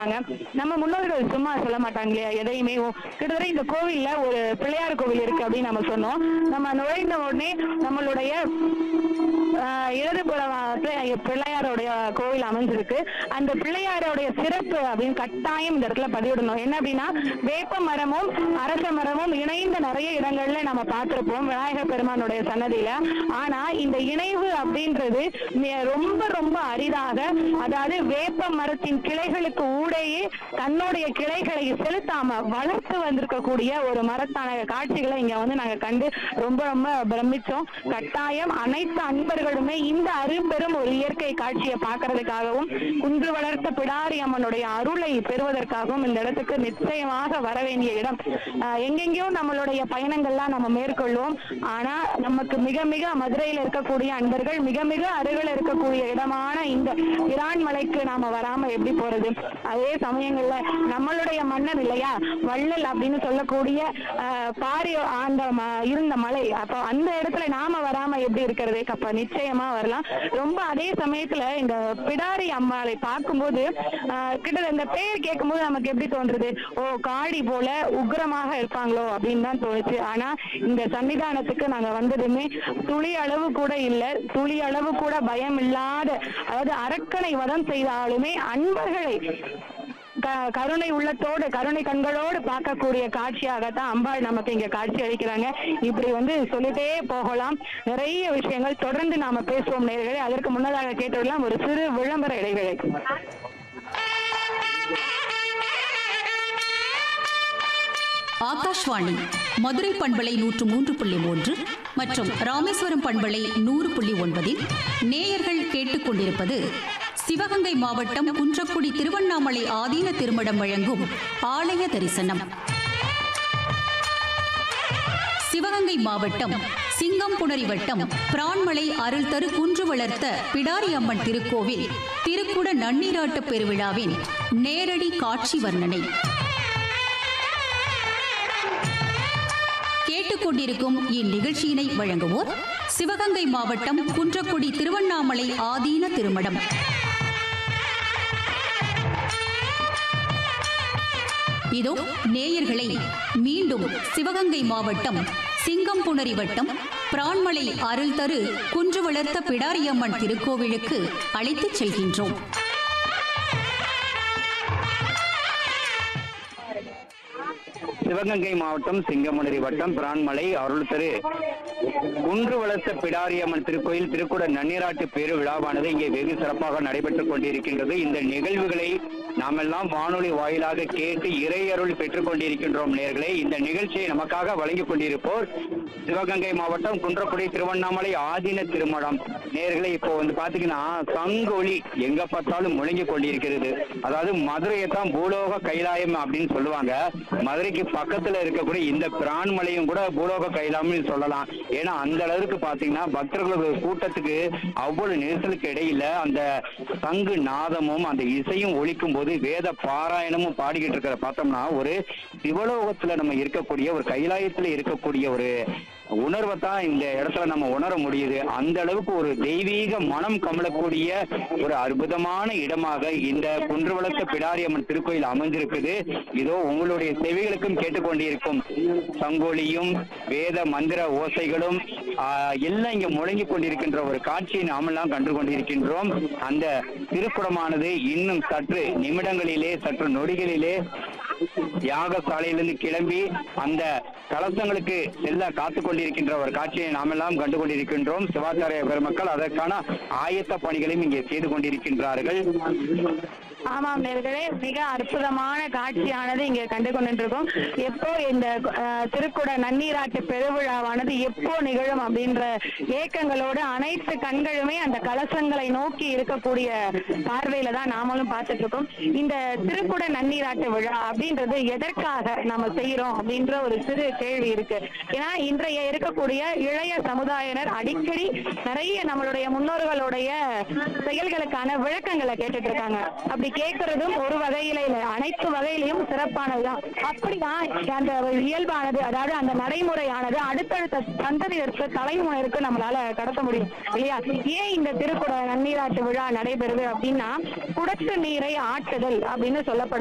நம்ம முன்னோர்கள் சும்மா சொல்ல மாட்டாங்க இல்லையா எதையுமே ஓ, கிட்டத்தட்ட இந்த கோவில்ல ஒரு பிள்ளையார் கோவில் இருக்கு அப்படின்னு நம்ம சொன்னோம் நம்ம நுழைந்த உடனே நம்மளுடைய ஆஹ், இடது புறத்துல பிள்ளையாரோடைய கோவில் அமைஞ்சிருக்கு அந்த பிள்ளையாரோடைய சிறப்பு அப்படின்னு கட்டாயம் இந்த இடத்துல பதிவிடணும் என்ன அப்படின்னா வேப்ப மரமும் அரச மரமும் இணைந்த நிறைய இடங்கள்ல நம்ம பார்த்திருப்போம் விநாயகர் பெருமானுடைய சன்னதியில ஆனா இந்த இணைவு அப்படின்றது மி- ரொம்ப ரொம்ப அரிதாக அதாவது வேப்ப மரத்தின் கிளைகளுக்கு ஊடேயே தன்னுடைய கிளைகளை செலுத்தாம வளர்த்து வந்திருக்கக்கூடிய ஒரு மரத்தான காட்சிகளை இங்க வந்து நாங்க கண்டு ரொம்ப ரொம்ப பிரமிச்சோம் கட்டாயம் அனைத்து அன்பர்களுமே இந்த அரும்பெரும் ஒரு இயற்கை காட்சியை பார்க்கறதுக்காகவும் குன்று வளர்த்த பிடாரி அம்மனுடைய அருளை பெறுவதற்காகவும் இந்த இடத்துக்கு நிச்சயமாக வர வேண்டிய இடம் ஆஹ் எங்கெங்கேயோ நம்மளுடைய பயணங்கள்லாம் நம்ம மேற்கொள்வோம் ஆனா நமக்கு மிக மிக மதுரையில இருக்கக்கூடிய அன்பர்கள் மிக மிக அருகில் இருக்கக்கூடிய இடமான இந்த இரான் மலைக்கு நாம வராம எப்படி போறது அதே சமயங்கள்ல நம்மளுடைய மன்னர் இல்லையா வள்ளல் அப்படின்னு சொல்லக்கூடிய ஆஹ், பாரி ஆண்ட ம- இருந்த மலை அப்போ அந்த இடத்துல நாம வராம எப்படி இருக்கிறது அப்ப நிச்சயமா வரலாம் ரொம்ப அதே சமயத்துல இந்த பிடாரி அம்மாளை பார்க்கும்போது ஆஹ், கிட்ட இந்த பேர் கேட்கும்போது நமக்கு எப்படி தோன்றுது ஓ காடி போல உக்ரமாக இருப்பாங்களோ அப்படின்னு தான் தோணுச்சு ஆனா இந்த சன்னிதானத்துக்கு நாங்க வந்ததுமே துளி அளவு கூட இல்ல துளி அளவு கூட பயம் இல்லாத அதாவது அரக்கனை வதம் செய்தாலுமே அன்பர்களை க- கருணை உள்ளத்தோடு கருணை கண்களோடு பார்க்கக்கூடிய காட்சியாகத்தான் அம்பாள் நமக்கு இங்க காட்சி அளிக்கிறாங்க இப்படி வந்து சொல்லிட்டே போகலாம் நிறைய விஷயங்கள் தொடர்ந்து நாம பேசுவோம் நேர்களே அதற்கு முன்னதாக கேட்டுவிடலாம் ஒரு சிறு விளம்பர இடைவேளை ஆகாஷ்வாணி மதுரை பண்பலை நூற்று மூன்று புள்ளி மூன்று மற்றும் ராமேஸ்வரம் பண்பலை நூறு புள்ளி ஒன்பதில் நேயர்கள் கேட்டுக்கொண்டிருப்பது சிவகங்கை மாவட்டம் குன்றக்குடி திருவண்ணாமலை ஆதீன திருமடம் வழங்கும் ஆலய தரிசனம் சிவகங்கை மாவட்டம் சிங்கம்புணரி வட்டம் பிரான்மலை அருள் தரு குன்று வளர்த்த பிடாரி அம்மன் திருக்கோவில் திருக்குட நன்னீராட்டு பெருவிழாவின் நேரடி காட்சி வர்ணனை கேட்டுக்கொண்டிருக்கும் இந்நிகழ்ச்சியினை வழங்குவோர் சிவகங்கை மாவட்டம் குன்றக்குடி திருவண்ணாமலை ஆதீன திருமடம் இதோ நேயர்களை மீண்டும் சிவகங்கை மாவட்டம் சிங்கம்புணரி வட்டம் பிரான்மலை அருள் தரு குன்று வளர்த்த பிடாரியம்மன் திருக்கோவிலுக்கு அழைத்துச் செல்கின்றோம் சிவகங்கை மாவட்டம் சிங்கமுனரி வட்டம் பிரான்மலை அருள் திரு குன்று வளர்த்த பிடாரியம்மன் திருக்கோயில் திருக்குட நன்னீராட்டு பேரு விழாவானது இங்கே வெகு சிறப்பாக நடைபெற்றுக் கொண்டிருக்கின்றது இந்த நிகழ்வுகளை நாமெல்லாம் வானொலி வாயிலாக கேட்டு இறை அருள் பெற்றுக் கொண்டிருக்கின்றோம் நேர்களே இந்த நிகழ்ச்சியை நமக்காக வழங்கிக் கொண்டிருப்போர் சிவகங்கை மாவட்டம் குன்றக்குடி திருவண்ணாமலை ஆதீன திருமணம் நேர்களே இப்போ வந்து பாத்தீங்கன்னா சங்கொலி எங்க பார்த்தாலும் முழங்கி கொண்டிருக்கிறது அதாவது மதுரையை தான் பூலோக கைலாயம் அப்படின்னு சொல்லுவாங்க மதுரைக்கு பக்கத்துல இருக்கக்கூடிய இந்த பிரான்மலையும் கூட பூலோக கைலாயம்னு சொல்லலாம் ஏன்னா அந்த அளவுக்கு பாத்தீங்கன்னா பக்தர்களுடைய கூட்டத்துக்கு அவ்வளவு நெரிசலுக்கு இடையில அந்த சங்கு நாதமும் அந்த இசையும் ஒலிக்கும் போது வேத பாராயணமும் பாடிக்கிட்டு இருக்கிற பார்த்தோம்னா ஒரு சிவலோகத்துல நம்ம இருக்கக்கூடிய ஒரு கைலாயத்துல இருக்கக்கூடிய ஒரு உணர்வை தான் இந்த இடத்துல நம்ம உணர முடியுது அந்த அளவுக்கு ஒரு தெய்வீக மனம் கமலக்கூடிய ஒரு அற்புதமான இடமாக இந்த குன்று வளர்த்த பிடாரியம்மன் திருக்கோயில் அமைஞ்சிருக்குது இதோ உங்களுடைய செவிகளுக்கும் கேட்டுக்கொண்டிருக்கும் சங்கோலியும் வேத மந்திர ஓசைகளும் ஆஹ், எல்லாம் இங்க முழங்கி கொண்டிருக்கின்ற ஒரு காட்சியை நாமெல்லாம் கண்டு கொண்டிருக்கின்றோம் அந்த திருக்குடமானது இன்னும் சற்று நிமிடங்களிலே சற்று நொடிகளிலே யாகசாலையிலிருந்து கிளம்பி அந்த கலசங்களுக்கு செல்ல காத்து கொண்டிருக்கின்ற ஒரு காட்சியை நாமெல்லாம் கண்டு கொண்டிருக்கின்றோம் சிவாச்சாரிய பெருமக்கள் அதற்கான ஆயத்த பணிகளையும் இங்கே செய்து கொண்டிருக்கின்றார்கள் ஆமாம் நேர்களே மிக அற்புதமான காட்சியானது இங்கே கண்டு கொண்டிருக்கோம் எப்போ இந்த அஹ், திருக்குட நன்னீராட்டு பெருவிழாவானது எப்போ நிகழும் அப்படின்ற ஏக்கங்களோடு அனைத்து கண்களுமே அந்த கலசங்களை நோக்கி இருக்கக்கூடிய பார்வையில தான் நாமளும் பார்த்துட்டு இருக்கோம் இந்த திருக்குட நன்னீராட்டு விழா அப்படின்றது எதற்காக நம்ம செய்யறோம் அப்படின்ற ஒரு சிறு கேள்வி இருக்கு ஏன்னா இன்றைய இருக்கக்கூடிய இளைய சமுதாயினர் அடிக்கடி நிறைய நம்மளுடைய முன்னோர்களுடைய செயல்களுக்கான விளக்கங்களை கேட்டுட்டு இருக்காங்க அப்படி கேட்கறதும் ஒரு வகையில இல்ல அனைத்து வகையிலையும் சிறப்பானதுதான் அப்படிதான் அந்த இயல்பானது அதாவது அந்த நடைமுறையானது அடுத்தடுத்த சந்ததியிற்கு தலைமுறைக்கு நம்மளால கடத்த முடியும் இல்லையா ஏன் இந்த திருக்குட நன்னீராட்டு விழா நடைபெறுது அப்படின்னா குடத்து நீரை ஆட்டுதல் அப்படின்னு சொல்லப்படுது